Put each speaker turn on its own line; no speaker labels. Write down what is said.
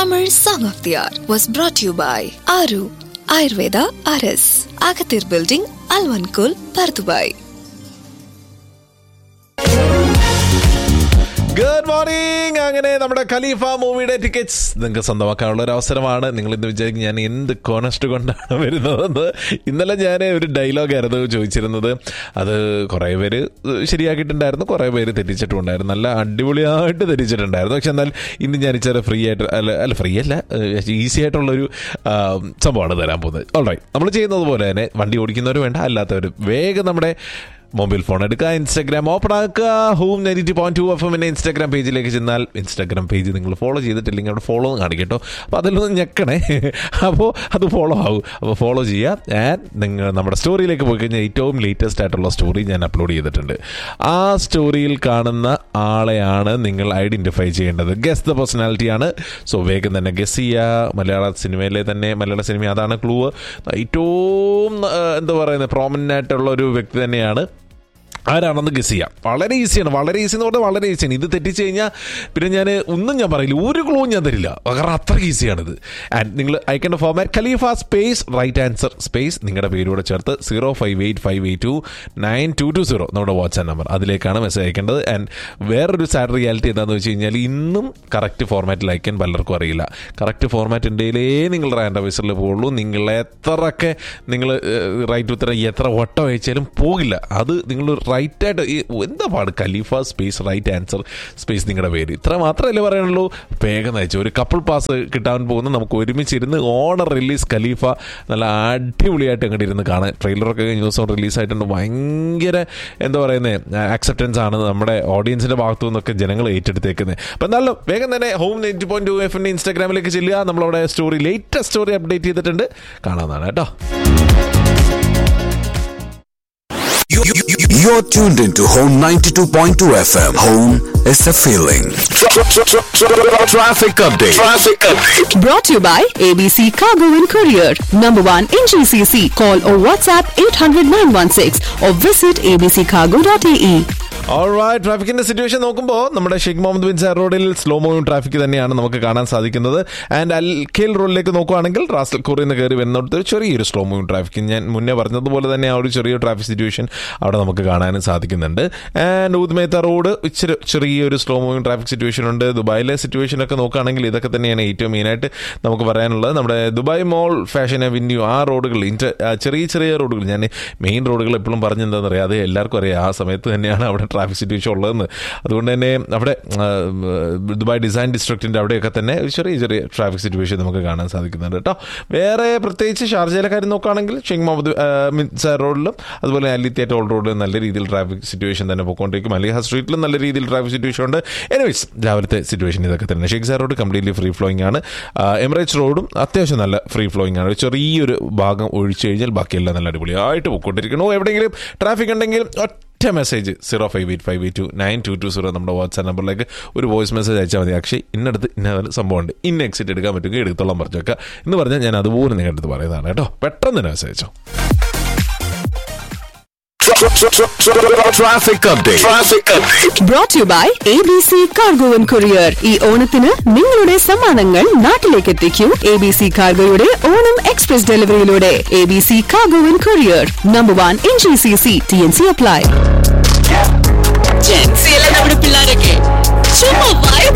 Tamil Song of the Hour was brought to you by Aru Ayurveda RS, Agathir Building, Alvankul, Pardubai.
Good morning അങ്ങനെ നമ്മുടെ ഖലീഫ മൂവിയുടെ tickets നിങ്ങൾക്ക് സ്വന്തമാക്കാനുള്ള ഒരു അവസരമാണ് നിങ്ങൾ ഇന്ന് വിചാരിക്കും ഞാൻ എന്ത് കോണസ്റ്റ് കൊണ്ടാണ് വരുന്നതെന്ന് ഇന്നലെ ഞാൻ ഒരു ഡയലോഗായിരുന്നു ചോദിച്ചിരുന്നത് അത് കുറേ പേര് ശരിയാക്കിയിട്ടുണ്ടായിരുന്നു കുറേ പേര് തെറ്റിച്ചിട്ടുണ്ടായിരുന്നു നല്ല അടിപൊളിയായിട്ട് തെറ്റിച്ചിട്ടുണ്ടായിരുന്നു പക്ഷെ എന്നാൽ ഇന്ന് ഞാൻ ഇച്ചിരി ഫ്രീ ആയിട്ട് അല്ല അല്ല ഫ്രീ അല്ല ഈസി ആയിട്ടുള്ളൊരു ആ, സംഭവമാണ് തരാൻ പോകുന്നത് ഓൾറൈറ്റ് നമ്മൾ ചെയ്യുന്നത് പോലെ തന്നെ വണ്ടി ഓടിക്കുന്നവർ വേണ്ട അല്ലാത്തവർ വേഗം നമ്മുടെ മൊബൈൽ ഫോൺ എടുക്കുക ഇൻസ്റ്റാഗ്രാം ഓപ്പൺ ആക്കുക home ninety point two F എമ്മിൻ്റെ ഇൻസ്റ്റാഗ്രാം പേജിലേക്ക് ചെന്നാൽ ഇൻസ്റ്റാഗ്രാം പേജ് നിങ്ങൾ ഫോളോ ചെയ്തിട്ടില്ലെങ്കിൽ അവിടെ ഫോളോ കാണിക്കട്ടോ അപ്പോൾ അതിലൊന്ന് ഞെക്കണേ അപ്പോൾ അത് ഫോളോ ആവും അപ്പോൾ ഫോളോ ചെയ്യുക ആൻഡ് നിങ്ങൾ നമ്മുടെ സ്റ്റോറിയിലേക്ക് പോയി കഴിഞ്ഞാൽ ഏറ്റവും ലേറ്റസ്റ്റ് ആയിട്ടുള്ള സ്റ്റോറി ഞാൻ അപ്ലോഡ് ചെയ്തിട്ടുണ്ട് ആ സ്റ്റോറിയിൽ കാണുന്ന ആളെയാണ് നിങ്ങൾ ഐഡൻറ്റിഫൈ ചെയ്യേണ്ടത് ഗസ് ദ പേഴ്സണാലിറ്റിയാണ് സോ വേഗം തന്നെ ഗസ് ചെയ്യുക മലയാള സിനിമയിലെ തന്നെ മലയാള സിനിമ അതാണ് ക്ലൂ ഏറ്റവും ആ, എന്താ പറയുന്നത് പ്രോമിനൻ്റ് ആയിട്ടുള്ള ഒരു വ്യക്തി തന്നെയാണ് ആരാണെന്ന് ഗസ് ചെയ്യാം വളരെ ഈസിയാണ് വളരെ ഈസി എന്ന് പറഞ്ഞാൽ വളരെ ഈസിയാണ് ഇത് തെറ്റിച്ച് കഴിഞ്ഞാൽ പിന്നെ ഞാൻ ഒന്നും ഞാൻ പറയില്ല ഒരു ക്ലൂ ഞാൻ തരില്ല കാരണം അത്ര ഈസിയാണിത് ആൻഡ് നിങ്ങൾ അയക്കേണ്ട format Khalifa space right answer space നിങ്ങളുടെ പേരൂടെ ചേർത്ത് zero five eight five eight two nine two two zero നമ്മുടെ വാട്സാപ്പ് നമ്പർ അതിലേക്കാണ് മെസ്സേജ് അയക്കേണ്ടത് ആൻഡ് വേറൊരു സാഡ് റിയാലിറ്റി എന്താണെന്ന് വെച്ച് കഴിഞ്ഞാൽ ഇന്നും കറക്റ്റ് ഫോർമാറ്റിൽ അയക്കാൻ പലർക്കും അറിയില്ല കറക്റ്റ് ഫോർമാറ്റ് ഉണ്ടെങ്കിലേ നിങ്ങൾ റാൻഡവൈസറിൽ പോകുള്ളൂ നിങ്ങൾ എത്രയൊക്കെ നിങ്ങൾ റൈറ്റ് ഉത്തരം എത്ര വട്ടം അയച്ചാലും പോകില്ല അത് നിങ്ങൾ റൈറ്റ് ആയിട്ട് ഈ എന്താ പാട് Khalifa space right answer space നിങ്ങളുടെ പേര് ഇത്ര മാത്രമല്ലേ പറയാനുള്ളൂ വേഗം അയച്ചു ഒരു കപ്പിൾ പാസ് കിട്ടാൻ പോകുന്ന നമുക്ക് ഒരുമിച്ചിരുന്ന് ഓണർ റിലീസ് ഖലീഫ നല്ല അടിപൊളിയായിട്ട് അങ്ങോട്ട് ഇരുന്ന് കാണാൻ ട്രെയിലറൊക്കെ കഴിഞ്ഞ ദിവസം റിലീസായിട്ടുണ്ട് ഭയങ്കര എന്താ പറയുന്നത് ആക്സെപ്റ്റൻസ് ആണ് നമ്മുടെ ഓഡിയൻസിന്റെ ഭാഗത്തു നിന്നൊക്കെ ജനങ്ങൾ ഏറ്റെടുത്തേക്കുന്നത് അപ്പം എന്നാലും വേഗം തന്നെ ഹോം നയൻറ്റി പോയിന്റ് ടു എഫിന്റെ ഇൻസ്റ്റാഗ്രാമിലേക്ക് ചെല്ലുക നമ്മളവിടെ സ്റ്റോറി ലേറ്റസ്റ്റ് സ്റ്റോറി അപ്ഡേറ്റ് ചെയ്തിട്ടുണ്ട് കാണാവുന്നതാണ് കേട്ടോ
You- you- you- You're tuned into Home 92.2 FM. Home is a feeling. Traffic update. Traffic update.
Brought to you by ABC Cargo and Courier. Number one in GCC. Call or WhatsApp 800 916 or visit abccargo.ae.
Alright ട്രാഫിക്കിന്റെ situation നോക്കുമ്പോൾ നമ്മുടെ Sheikh Mohammed bin Zayed റോഡിൽ slow moving traffic തന്നെയാണ് നമുക്ക് കാണാൻ സാധിക്കുന്നത് and Al Khail റോഡിലേക്ക് നോക്കുവാണെങ്കിൽ റാസൽ കോറിൽ നിന്ന് കയറി വരുന്നിടത്ത് ഒരു ചെറിയൊരു സ്ലോ മൂവിംഗ് ട്രാഫിക് ഞാൻ മുന്നേ പറഞ്ഞതുപോലെ തന്നെ ആ ഒരു ചെറിയ ട്രാഫിക് സിറ്റുവേഷൻ അവിടെ നമുക്ക് കാണാനും സാധിക്കുന്നുണ്ട് ആൻഡ് ഊദ്മേത്ത റോഡ് ഇച്ചിരി ചെറിയൊരു സ്ലോ മൂവിംഗ് ട്രാഫിക് സിറ്റുവേഷൻ ഉണ്ട് ദുബായിലെ സിറ്റുവേഷൻ ഒക്കെ നോക്കുകയാണെങ്കിൽ ഇതൊക്കെ തന്നെയാണ് ഏറ്റവും മെയിനായിട്ട് നമുക്ക് പറയാനുള്ളത് നമ്മുടെ ദുബായ് മോൾ ഫാഷൻ അവന്യൂ ആ റോഡുകൾ ഇന്റർ ആ ചെറിയ ചെറിയ റോഡുകൾ ഞാൻ മെയിൻ റോഡുകൾ എപ്പോഴും പറഞ്ഞെന്താണെന്ന് അറിയാം അത് എല്ലാവർക്കും അറിയാം ആ സമയത്ത് തന്നെയാണ് അവിടെ ട്രാഫിക് സിറ്റുവേഷൻ ഉള്ളതെന്ന് അതുകൊണ്ട് തന്നെ അവിടെ ആ, ദുബായ് ഡിസൈൻ ഡിസ്ട്രിക്റ്റിൻ്റെ അവിടെയൊക്കെ തന്നെ ഒരു ചെറിയ ചെറിയ ട്രാഫിക് സിറ്റുവേഷൻ നമുക്ക് കാണാൻ സാധിക്കുന്നുണ്ട് കേട്ടോ വേറെ പ്രത്യേകിച്ച് ഷാർജയിലെ കാര്യം നോക്കുകയാണെങ്കിൽ ഷെയ്ഖ് മുഹമ്മദ് ആ, മിൻസാർ റോഡിലും അതുപോലെ അലിത്തിയ ടോൾ റോഡിലും നല്ല രീതിയിൽ ട്രാഫിക് സിറ്റുവേഷൻ തന്നെ പോയിക്കൊണ്ടിരിക്കും അലിഹ സ്ട്രീറ്റിലും നല്ല രീതിയിൽ ട്രാഫിക് സിറ്റുവേഷൻ ഉണ്ട് എനിവേസ് രാവിലത്തെ സിറ്റുവേഷൻ ഇതൊക്കെ തന്നെ Sheikh Zayed road completely free flowing ആണ് ആ, എമിറേറ്റ്സ് റോഡും അത്യാവശ്യം നല്ല ഫ്രീ ഫ്ലോയിങ് ആണ് ഒരു ചെറിയൊരു ഭാഗം ഒഴിച്ചു കഴിഞ്ഞാൽ ബാക്കിയെല്ലാം നല്ല അടിപൊളിയായിട്ട് പോയിക്കൊണ്ടിരിക്കണോ എവിടെയെങ്കിലും ട്രാഫിക് ഉണ്ടെങ്കിൽ ഒറ്റ message zero five eight five eight two nine two two zero നമ്മുടെ വാട്സാപ്പ് നമ്പറിലേക്ക് ഒരു വോയിസ് മെസ്സേജ് അയച്ചാൽ മതി അക്ഷയ് ഇന്നടുത്ത് ഇന്ന സംഭവമുണ്ട് ഇന്ന എക്സിറ്റ് എടുക്കാൻ പറ്റുമെങ്കിൽ എടുത്തോളം പറഞ്ഞു വെക്കുക എന്ന് പറഞ്ഞാൽ ഞാൻ അതുപോലെ നിങ്ങളുടെ അടുത്ത് പറയുന്നതാണ് കേട്ടോ പെട്ടെന്ന് തന്നെ മെസ്സേജ് അയച്ചോ
Traffic update. Traffic update.
Brought to you by ABC Cargo and Courier. ഈ ഓണത്തിന് നിങ്ങളുടെ സമ്മാനങ്ങൾ നാട്ടിലേക്ക് എത്തിക്കൂ എ ബി സി കാർഗോയുടെ ഓണം എക്സ്പ്രസ് ഡെലിവറിയിലൂടെ A B C cargo and courier number one in G C C T N C apply നമ്മുടെ പിള്ളേരൊക്കെ ചുമ്മാ